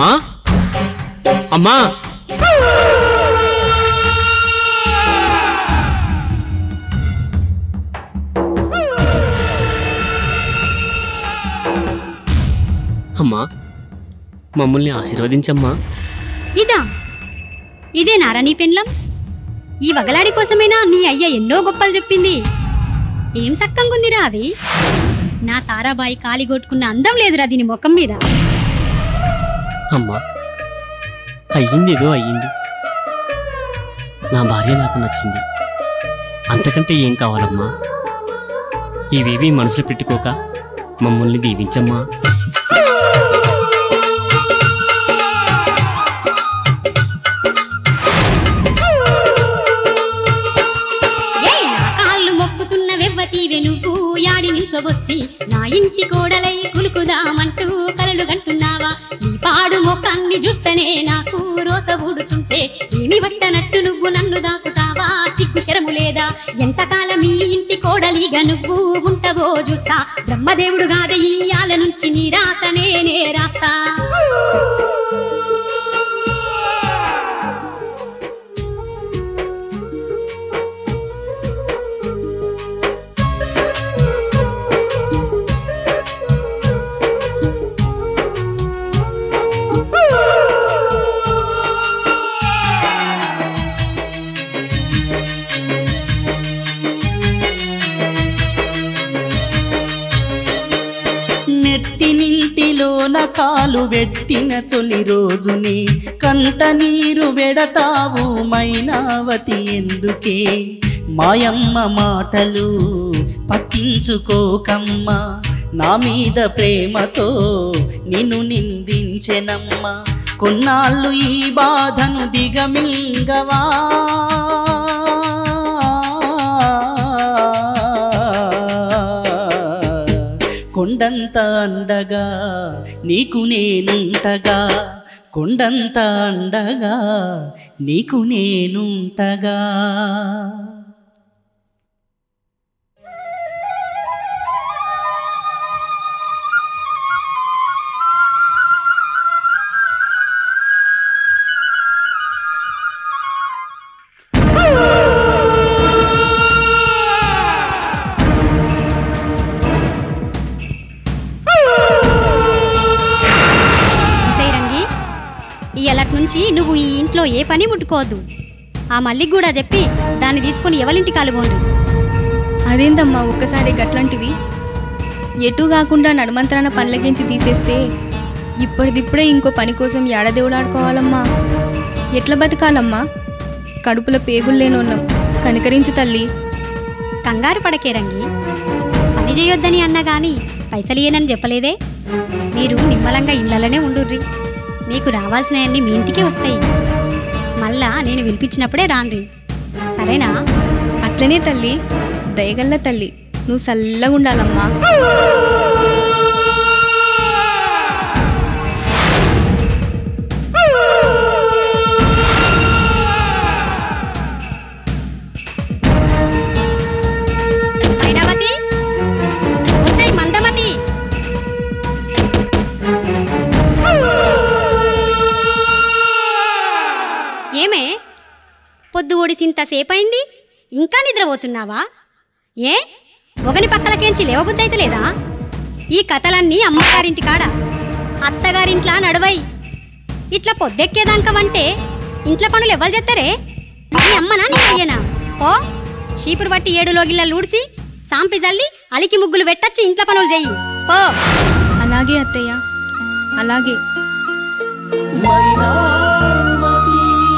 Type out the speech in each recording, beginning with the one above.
అమ్మా అమ్మా అమ్మా మమ్మల్ని ఆశీర్వదించమ్మా ఇదా ఇదే నారా నీ పెండ్లం ఈ వగలాడి కోసమేనా నీ అయ్య ఎన్నో గొప్పలు చెప్పింది ఏం సక్కంగుందిరా అది నా తారాబాయి కాలి కొట్టుకున్న అందం లేదురా దీని ముఖం మీద అమ్మా అయ్యింది ఏదో అయ్యింది నా భార్య నాకు నచ్చింది అంతకంటే ఏం కావాలమ్మా ఇవేవి మనసులో పెట్టుకోక మమ్మల్ని దీవించమ్మా ఏ నా కాళ్ళు మొక్కుతున్న వెవ్వతీవె నువ్వు యాడి నించొవచ్చి నా ఇంటి కోడలై కులుకుదామంటూ కలలు గంటున్నావా నీ పాడు ముఖాన్ని చూస్తేనే నాకు రోత ఊడుతుంటే ఏమి పట్టనట్టు నువ్వు నన్ను దాకుతావా సిగ్గు శరము లేదా ఎంతకాలం ఈ ఇంటి కోడలిగా నువ్వు ఉంటవో చూస్తా బ్రహ్మదేవుడు గాద ఈ ఆల నుంచి నీ రాత నేనే రాస్తా నెట్టినింటిలోన కాలు పెట్టిన తొలి రోజుని కంట నీరు వెడతావు మైనావతి ఎందుకే మాయమ్మ మాటలు పట్టించుకోకమ్మా నా మీద ప్రేమతో నిన్ను నిందించెనమ్మా కొన్నాళ్ళు ఈ బాధను దిగమింగవా కొండంత అండగా నీకు నేనుంటగా కొండంత అండగా నీకు నేనుంటగా రంగి ఇయ్యలటి నుంచి నువ్వు ఈ ఇంట్లో ఏ పని ముట్టుకోవద్దు ఆ మల్లికి కూడా చెప్పి దాన్ని తీసుకొని ఎవరింటి కాలుగోండు అదేందమ్మా ఒక్కసారి గట్లాంటివి ఎటు కాకుండా నడుమంతరాన పండ్లకించి తీసేస్తే ఇప్పటిదిప్పుడే ఇంకో పని కోసం ఏడదేవులాడుకోవాలమ్మా ఎట్లా బతకాలమ్మా కడుపులో పేగులు లేనోళ్ళం కనికరించు తల్లి కంగారు పడకే రంగి పని చేయొద్దని అన్నా గాని పైసలియనని చెప్పలేదే మీరు నిమ్మలంగా ఇళ్లలోనే ఉండుర్రి మీకు రావాల్సినవన్నీ మీ ఇంటికే వస్తాయి మళ్ళా నేను వినిపించినప్పుడే రాన్రి సరేనా అట్లనే తల్లి దయగల్ల తల్లి నువ్వు చల్లగా ఉండాలమ్మా ఐరావతి వస్తాయి మందమతి ఏమే పొద్దు ఓడిసింత సేపైంది ఇంకా నిద్రపోతున్నావా ఏ ఒకని పక్కలకేంచి లేవబుద్దైతే లేదా ఈ కథలన్నీ అమ్మగారింటి కాడ అత్తగారింట్లా నడువై ఇట్లా పొద్దెక్కేదానికమంటే ఇంట్లో పనులు ఎవరు చేస్తారే నీ అమ్మనా నీ అయ్యనా ఓ చీపురు పట్టి ఏడు లోగిళ్ళ ఊడిసి సాంపి జల్లి అలికి ముగ్గులు పెట్టచ్చి ఇంట్లో పనులు చెయ్యి ఓ అలాగే అత్తయ్య అలాగే మైనావతి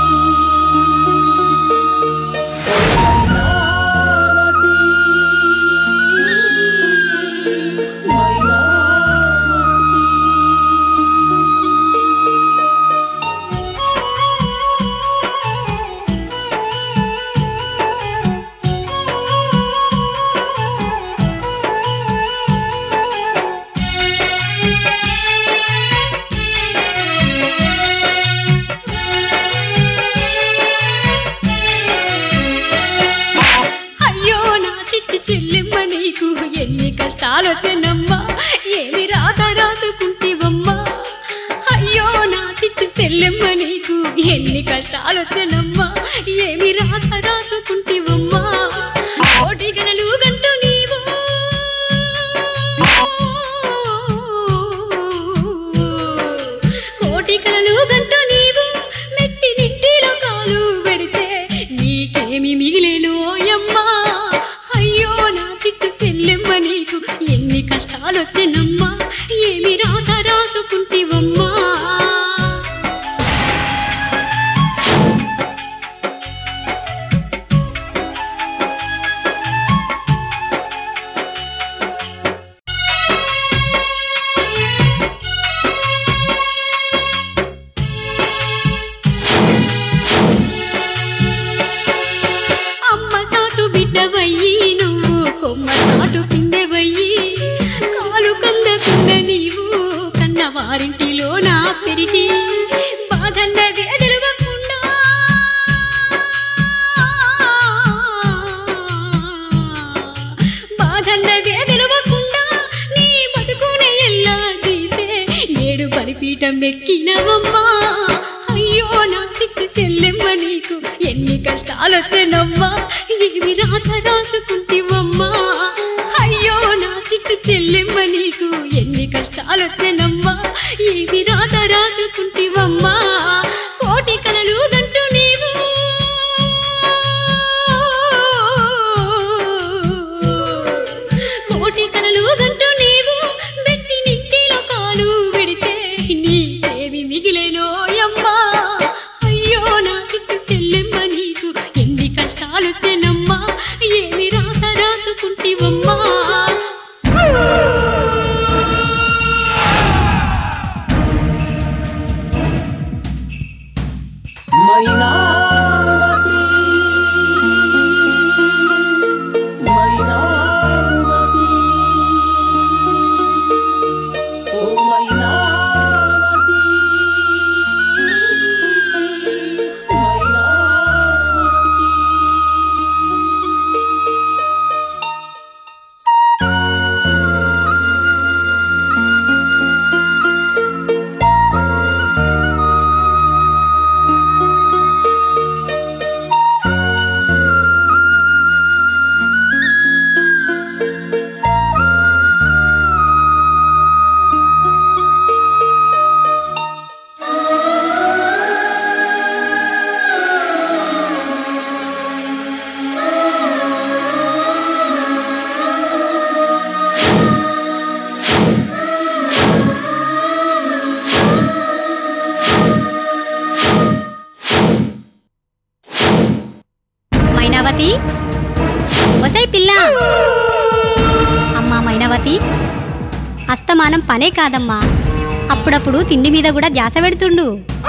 మైనావతి అయ్యో నా చిట్టి చెల్లెమ్మ నీకు ఎన్ని కష్టాలు వచ్చేనమ్మా ఏమి రాత రాసుకుంటివమ్మా అయ్యో నా సెల్లెమ్మ నీకు ఎన్ని కష్టాలు వచ్చనమ్మా ఏమి రాక రాసుకుంటివమ్మా కోటి గలలు గంటూ నీవు కోటి కలలు గంటూ నీవు మెట్టి నిట్టిలో కాలు పెడితే నీకేమి మిగిలేను అమ్మా అయ్యో నా చిట్టు సెల్లెమ్మ నీకు ఎన్ని కష్టాలు వచ్చనమ్మా ఏమి రాత రాసుకుంటివమ్మా అమ్మ సాటు బిడ్డవయ్యి నువ్వు కొమ్మ సాటు పిందెవయ్యి కాలు కందకున్న నీవు కన్న వారింటిలో నా పెరిగి బాధన్నదే తెలవకుండా బాధన్నదే తెలవకుండా నీ బతుకునే ఎల్లా తీసే నేడు బలిపీఠం ఎక్కినవమ్మా అయ్యో నా సిట్టి సెల్లెమ్మ నీకు ఎన్ని కష్టాలు వచ్చనమ్మా ఏమి రాత రాసుకుంటివమ్మా అయ్యో నా చిట్టు చెల్లెమ్మ నీకు ఎన్ని కష్టాలు వచ్చనమ్మా ఏమి రాత రాసుకుంటివమ్మా కోటి కలలు గంటూ నీవు కోటి కలలు గంటూ నీవు మెట్టి నింటిలో కాలు పెడితే నీకేమి మిగిలేనో అమ్మా అయ్యో నా చుట్టూ సెల్లెమ్మ నీకు ఎన్ని కష్టాలు వచ్చనమ్మా ఏమి రాత రాసుకుంటివమ్మా మైనావతి మైనావతి ఓ మైనావతి మైనావతి మైనావతి ఒసై పిల్ల అమ్మా మైనావతి అస్తమానం పనే కాదమ్మా అప్పుడప్పుడు తిండి మీద కూడా ధ్యాస పెడుతుండు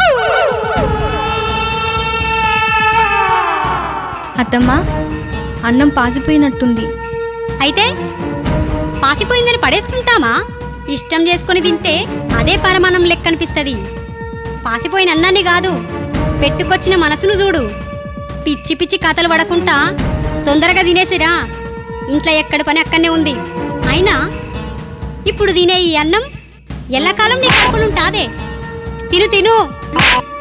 అత్తమ్మా అన్నం పాసిపోయినట్టుంది అయితే పాసిపోయిందని పడేసుకుంటామా ఇష్టం చేసుకొని తింటే అదే పరమాణం లెక్క అనిపిస్తుంది పాసిపోయిన అన్నాన్ని కాదు పెట్టుకొచ్చిన మనసును చూడు పిచ్చి పిచ్చి కథలు పడకుండా తొందరగా తినేసిరా ఇంట్లో ఎక్కడ పని అక్కడనే ఉంది అయినా ఇప్పుడు తినే ఈ అన్నం ఎల్లకాలం నీ కడుపులుంటాదే తిను తిను